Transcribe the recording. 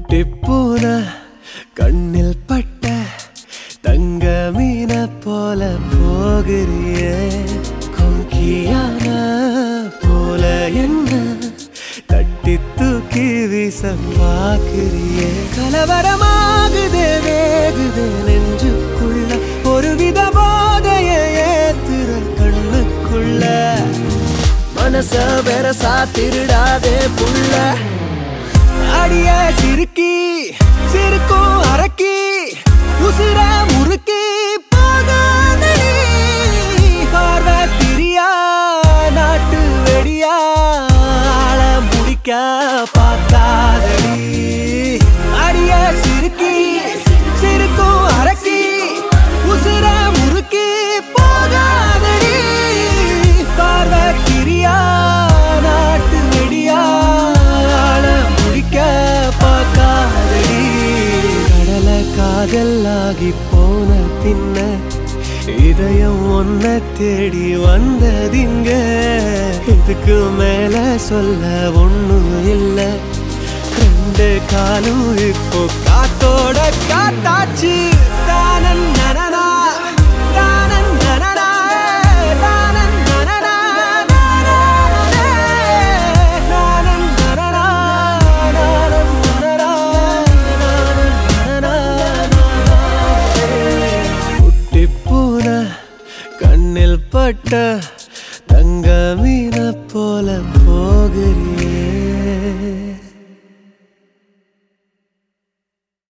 குட்டிப்பூன கண்ணில் பட்ட தங்க மீன போல போகிறியே கொங்கியான போல என்ன தட்டி தூக்கி வீச பாக்குறியே கலவரமாகுதே வேகுதே நெஞ்சுக்குள்ள ஒரு வித போதைய ஏத்துற கண்ணுக்குள்ள மனச பெரசா திருடாதே புள்ள அடிய சிறுக்கி சிறுக்கும் அரக்கி உசுர முறுக்கி போகாதடி பார்வை பிரியா நாட்டு வெடியா ஆள முடிக்க பார்க்காதடி அடிய சிறுக்கி சிறுக்கும் அரக்கி உசுர முறுக்கி போகாதடி பார்வை பிரியா நாட்டு வெடியா ஆள முடிக்க பார்க்காதடி கடலை காதலாகி போன பின்ன இதயம் ஒன்ன தேடி வந்ததிங்க இதுக்கு மேல சொல்ல ஒண்ணும் இல்ல ரெண்டு காலும் இப்போ காத்தோட காத்தாச்சு தானன் நனனா தானன் நனனா தானன் நனனா நானன் நனனா நானன் நனனா நானன் நனனா குட்டிப்பூன கண்ணில் பட்ட